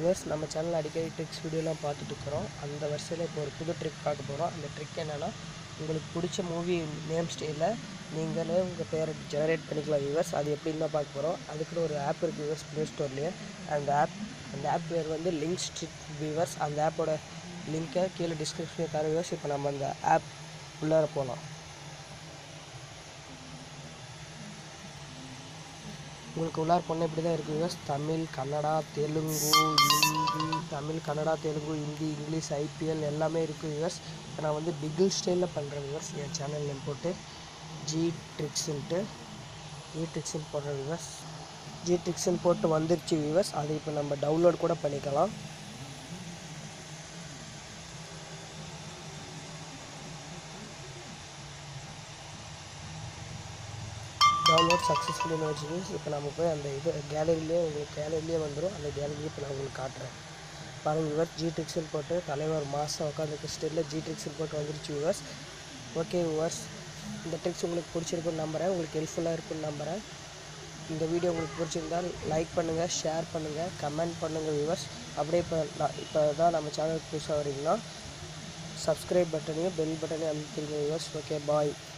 viewers நம்ம channel அடிக்கடி tricks வீடியோலாம் பார்த்துட்டு இருக்கிறோம் அந்த வரிசையில் இப்போ ஒரு புது ட்ரிக் பார்க்க போகிறோம் அந்த ட்ரிக் என்னென்னா உங்களுக்கு பிடிச்ச மூவி நேம் ஸ்டைலில் நீங்களே உங்கள் பேரை ஜெனரேட் பண்ணிக்கலாம் வியூவர்ஸ் அது எப்படின்னு தான் பார்க்க போகிறோம் அதுக்குன்னு ஒரு ஆப் இருக்குது வியூவர்ஸ் ப்ளே ஸ்டோர்லேயே அந்த ஆப் அந்த ஆப் பேர் வந்து லிங்க் ஸ்ட்ரிக் வியூவர்ஸ் அந்த ஆப்போட லிங்க்கை கீழே டிஸ்கிரிப்ஷனில் தர வியூவர்ஸ் இப்போ நம்ம அந்த ஆப் உள்ளார போகலாம் உங்களுக்கு உள்ளார் பொண்ணு இப்படி தான் இருக்குது viewers Tamil Kannada Telugu Hindi Tamil Kannada Telugu Hindi English IPL எல்லாமே இருக்குது வியூவர்ஸ் இப்போ நான் வந்து பிகில் ஸ்டைலில் பண்ணுறேன் வியூவர்ஸ் என் சேனல் நேம் போட்டு ஜி ட்ரிக்ஸுன்ட்டு ஜி ட்ரிக்ஸ்னு போடுற வியூவர்ஸ் ஜி ட்ரிக்ஸ்னு போட்டு வந்துருச்சு வியூவர்ஸ் அதை இப்போ நம்ம டவுன்லோட் கூட பண்ணிக்கலாம் டவுன்லோட் சக்ஸஸ்ஃபுல்னு வச்சுக்கோங்க இப்போ நம்ம போய் அந்த இது கேலரியிலே உங்களுக்கு கேலரியிலே வந்துடும் அந்த கேலரியே இப்போ நான் உங்களுக்கு காட்டுறேன் பாருங்கள் விவர்ஸ் ஜி ட்ரிக்ஸில் போட்டு தலைவர் மாதம் உட்காந்துருக்கு ஸ்டில்ல ஜி ட்ரிக்ஸில் போட்டு வந்துருச்சு விவர்ஸ் ஓகே விவர்ஸ் இந்த ட்ரிக்ஸ் உங்களுக்கு பிடிச்சிருக்குன்னு நம்புகிறேன் உங்களுக்கு ஹெல்ப்ஃபுல்லாக இருக்குன்னு நம்புகிறேன் இந்த வீடியோ உங்களுக்கு பிடிச்சிருந்தால் லைக் பண்ணுங்கள் ஷேர் பண்ணுங்கள் கமெண்ட் பண்ணுங்கள் வியூவர்ஸ் அப்படியே இப்போ நான் இப்போ தான் நம்ம சேனலுக்கு புதுசாக வரீங்கன்னா சப்ஸ்கிரைப் பட்டனையும் பெல் பட்டனையும் அமுத்திருங்க வியூவர்ஸ் ஓகே பாய்